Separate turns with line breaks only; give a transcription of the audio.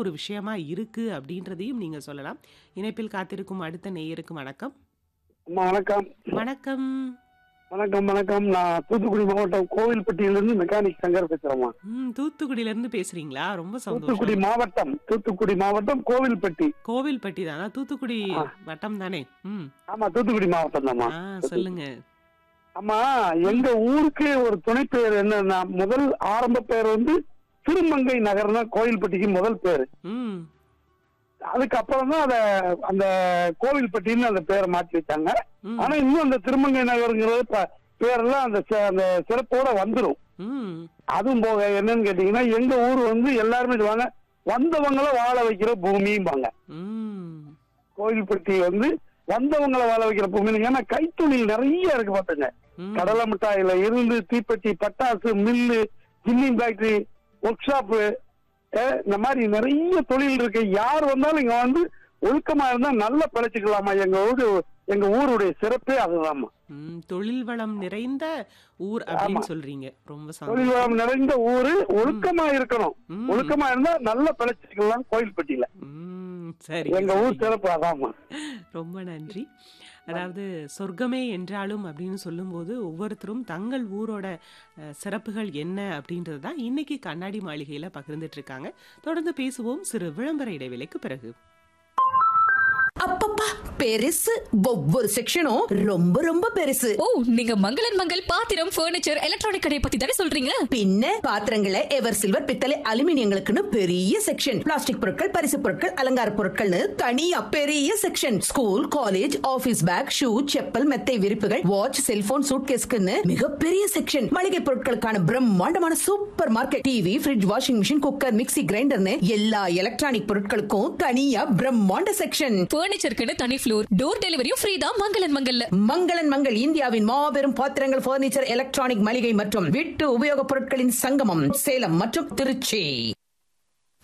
ஒரு விஷயமா இருக்கு அப்படின்றதையும் நீங்க சொல்லலாம். இணைப்பில் காத்திருக்கும் அடுத்த நேயருக்கு வணக்கம்.
அம்மா வணக்கம்
வணக்கம்.
வணக்கம் வணக்கம் நான் தூத்துக்குடி மாவட்டம் கோவில்பட்டியிலிருந்து மெக்கானிக் சங்கர் பேசுறேம்மா
ம் தூத்துக்குடியில இருந்து பேசுறீங்களா? ரொம்ப
தூத்துக்குடி
சந்தோஷம்.
மாவட்டம் தூத்துக்குடி மாவட்டம் கோவில்பட்டி
கோவில்பட்டி தானா? தூத்துக்குடி
ஆ.
வட்டம் தானே? ம்.
ஆமா தூத்துக்குடி மாவட்டம் தான்மா
ஆ சொல்லுங்க.
ஆமா எங்க ஊருக்கு ஒரு துணை பெயர் என்னன்னா முதல் ஆரம்ப பெயர் வந்து திருமங்கை நகர்னா கோவில்பட்டிக்கு முதல் பேரு
ம்.
அதுக்கப்புறம் தான் அத அந்த கோவில்பட்டின்னு அந்த பேரை மாத்தி வச்சாங்க
ம்.
ஆனா இன்னும் அந்த திருமங்கை நகருங்கிறது ப- பேரெல்லாம் அந்த சி- அந்த சிறப்போட வந்துரும்
ம்.
அதுவும் போக என்னன்னு கேட்டீங்கன்னா எங்க ஊர் வந்து எல்லாருமே சொல்லுவாங்க வந்தவங்கள வாழ வைக்கிற பூமிம்பாங்க
ம்.
கோயில்பட்டி வந்து வந்தவங்கள வாழ வைக்கிற பூமி ஏன்னா கைத்தொழில் நிறைய இருக்கு பாத்துங்க
ம்.
கடலை மிட்டாயில இருந்து தீப்பெட்டி பட்டாசு mill ginning factory workshop இந்த மாதிரி நிறைய தொழில் இருக்கு யார் வந்தாலும் இங்க வந்து ஒழுக்கமா இருந்தா நல்லா பிழைச்சுக்கலாமா எங்க ஊரு எங்க ஊருடைய சிறப்பே அதுதாம்மா
ம். தொழில் வளம் நிறைந்த ஊர் அப்படின்னு
ஆமா.
சொல்றீங்க. ரொம்ப
தொழில்
சந்தோஷம்.
வளம் நிறைந்த ஊரு ஒழுக்கமா இருக்கணும்
ம்.
ஒழுக்கமா இருந்தா நல்லா பிழைச்சுக்கலாம் கோயில்பட்டியில
ம். சரி.
எங்க ஊர்
சரி.
சிறப்பு அதாம்மா
ரொம்ப நன்றி. அதாவது சொர்க்கமே என்றாலும் அப்படின்னு சொல்லும்போது ஒவ்வொருத்தரும் தங்கள் ஊரோட அஹ், சிறப்புகள் என்ன அப்படின்றது தான் இன்னைக்கு கண்ணாடி மாளிகையில பகிர்ந்துட்டு இருக்காங்க. தொடர்ந்து பேசுவோம் சிறு விளம்பர இடைவேளைக்கு பிறகு.
அப்பப்பா பெருசு ஒவ்வொரு செக்ஷனும் ரொம்ப ரொம்ப பெருசு
ஓ நீங்க மங்களன் மங்கள் பாத்திரம் ஃபர்னிச்சர் எலக்ட்ரானிக் கடையை பத்தி தானே சொல்றீங்க
பின்ன பாத்திரங்களை எவர் சில்வர் பித்தளை அலுமினியங்களுக்குன்னு பெரிய செக்ஷன் பிளாஸ்டிக் பொருட்கள் பரிசு பொருட்கள் அலங்கார பொருட்கள்னு தனியா பெரிய section school college office bag shoe chappal மெத்தை விரிப்புகள் வாட்ச் செல்போன் சூட்கேஸ்க்குன்னு மிகப்பெரிய செக்ஷன் மளிகை பொருட்களுக்கான பிரம்மாண்டமான super market TV fridge washing machine cooker mixie கிரைண்டர்னு எல்லா எலக்ட்ரானிக் பொருட்களுக்கும் தனியா பிரம்மாண்ட செக்ஷன்
ஃபர்னிச்சருக்குன்னு தனி ஃப்ளோர் டோர் டெலிவரியும் ஃப்ரீ தான் மங்களன் மங்கல்ல
மங்களன் மங்கள் இந்தியாவின் மாபெரும் பாத்திரங்கள் பர்னிச்சர் எலக்ட்ரானிக் மளிகை மற்றும் வீட்டு உபயோகப் பொருட்களின் சங்கமம் சேலம் மற்றும் திருச்சி